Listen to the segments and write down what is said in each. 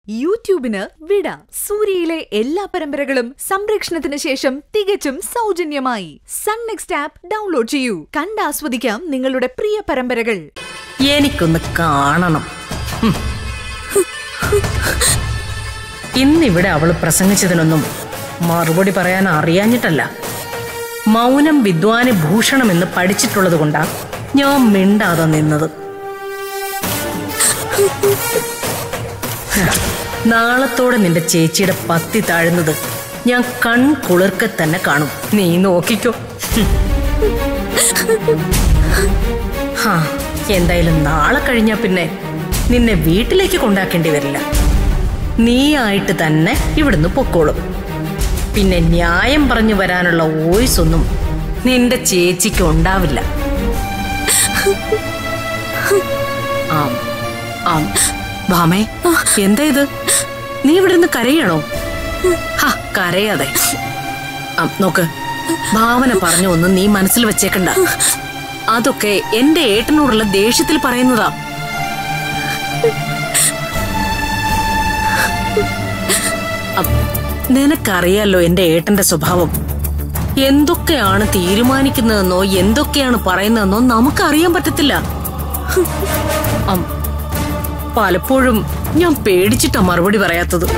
യൂട്യൂബിന് വിട സൂര്യയിലെ എല്ലാ പരമ്പരകളും സംരക്ഷണത്തിന് ശേഷം തികച്ചും സൗജന്യമായി സൺ നെക്സ്റ്റ് ആപ്പ് ഡൗൺലോഡ് ചെയ്യൂ കണ്ടാസ്വദിക്കാം നിങ്ങളുടെ പ്രിയ പരമ്പരകൾ എനിക്കൊന്ന് കാണണം ഹും. ഇന്നിവിടെ അവള് പ്രസംഗിച്ചതിനൊന്നും മറുപടി പറയാൻ അറിയാഞ്ഞിട്ടല്ല മൗനം വിദ്വാന് ഭൂഷണമെന്ന് പഠിച്ചിട്ടുള്ളത് കൊണ്ടാ ഞാൻ മിണ്ടാതെ നിന്നത് നാളത്തോടെ നിന്റെ ചേച്ചിയുടെ പത്തി താഴുന്നത് ഞാൻ കൺ കുളിർക്കെ തന്നെ കാണും നീ നോക്കിക്കോ ഹാ എന്തായാലും നാളെ കഴിഞ്ഞാ പിന്നെ നിന്നെ വീട്ടിലേക്ക് കൊണ്ടാക്കേണ്ടി വരില്ല നീയായിട്ട് തന്നെ ഇവിടുന്ന് പൊക്കോളും പിന്നെ ന്യായം പറഞ്ഞു വരാനുള്ള വോയിസ് ഒന്നും നിന്റെ ചേച്ചിക്ക് ഉണ്ടാവില്ല ആം ആം ഭാമേ എന്താ ഇത് നീ ഇവിടെ നിന്ന് കരയണോ ഹാ കരയാതെ ആം, നോക്ക് ഭാവന പറഞ്ഞു ഒന്നും നീ മനസ്സിൽ വെച്ചേക്കണ്ട അതൊക്കെ എന്റെ ഏട്ടനോടുള്ള ദേഷ്യത്തിൽ പറയുന്നതാ അം, നിനക്കറിയാലോ എന്റെ ഏട്ടന്റെ സ്വഭാവം എന്തൊക്കെയാണ് തീരുമാനിക്കുന്നതെന്നോ എന്തൊക്കെയാണ് പറയുന്നതെന്നോ നമുക്കറിയാൻ പറ്റത്തില്ല അം, പലപ്പോഴും ഞാൻ പേടിച്ചിട്ടാ മറുപടി പറയാത്തത്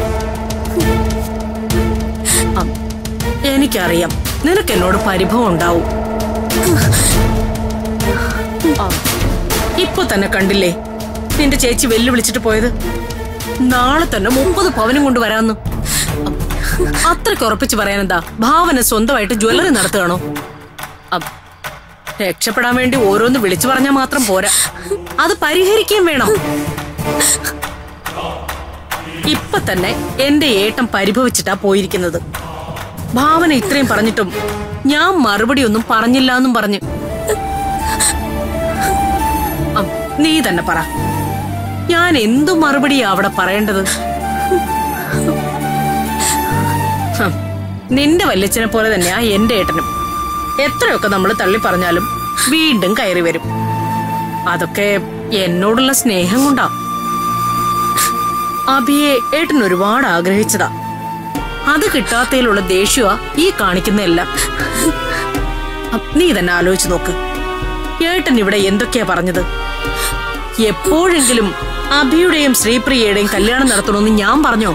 അം, എനിക്കറിയാം നിനക്ക് എന്നോട് പരിഭവം ഉണ്ടാവും അം, ഇപ്പൊ തന്നെ കണ്ടില്ലേ നിന്റെ ചേച്ചി വെല്ലുവിളിച്ചിട്ട് പോയത് നാളെ തന്നെ മുപ്പത് പവനും കൊണ്ട് വരാന്ന് അം, അത്രയ്ക്ക് ഉറപ്പിച്ച് പറയാനെന്താ ഭാവന സ്വന്തമായിട്ട് ജ്വല്ലറി നടത്തുകയാണോ അം, രക്ഷപ്പെടാൻ വേണ്ടി ഓരോന്ന് വിളിച്ചു പറഞ്ഞാൽ മാത്രം പോരാ അത് പരിഹരിക്കുകയും വേണം ഇപ്പൊ തന്നെ എന്റെ ഏട്ടൻ പരിഭവിച്ചിട്ടാ പോയിരിക്കുന്നത് ഭാവന ഇത്രയും പറഞ്ഞിട്ടും ഞാൻ മറുപടി ഒന്നും പറഞ്ഞില്ല എന്നും പറഞ്ഞു അം, നീ തന്നെ പറ ഞാൻ എന്തു മറുപടിയാ അവിടെ പറയേണ്ടത് ഹം, നിന്റെ വല്യച്ഛനെ പോലെ തന്നെയാ എന്റെ ഏട്ടനും എത്രയൊക്കെ നമ്മൾ തള്ളി പറഞ്ഞാലും വീണ്ടും കയറി വരും അതൊക്കെ എന്നോടുള്ള സ്നേഹം കൊണ്ടാ അഭിയെ ഏട്ടൻ ഒരുപാട് ആഗ്രഹിച്ചതാ അത് കിട്ടാത്തതിലുള്ള ദേഷ്യമാ ഈ കാണിക്കുന്നതെല്ലാം അ- നീ തന്നെ ആലോചിച്ച് നോക്ക് ഏട്ടൻ ഇവിടെ എന്തൊക്കെയാ പറഞ്ഞത് എപ്പോഴെങ്കിലും അഭിയുടെയും ശ്രീപ്രിയയുടെയും കല്യാണം നടത്തണമെന്ന് ഞാൻ പറഞ്ഞോ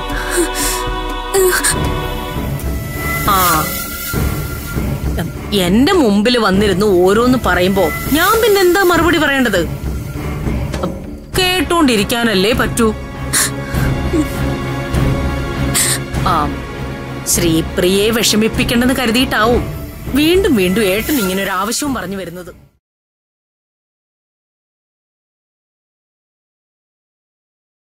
ആ ഉം, എന്റെ മുമ്പിൽ വന്നിരുന്ന് ഓരോന്ന് പറയുമ്പോ ഞാൻ പിന്നെ എന്താ മറുപടി പറയേണ്ടത് ഉം, കേട്ടോണ്ടിരിക്കാനല്ലേ പറ്റൂ ആ ശ്രീപ്രിയയെ വിഷമിപ്പിക്കേണ്ടെന്ന് കരുതിയിട്ടാവും വീണ്ടും വീണ്ടും ഏട്ടൻ ഇങ്ങനെ ഒരു ആവശ്യവും പറഞ്ഞു വരുന്നത്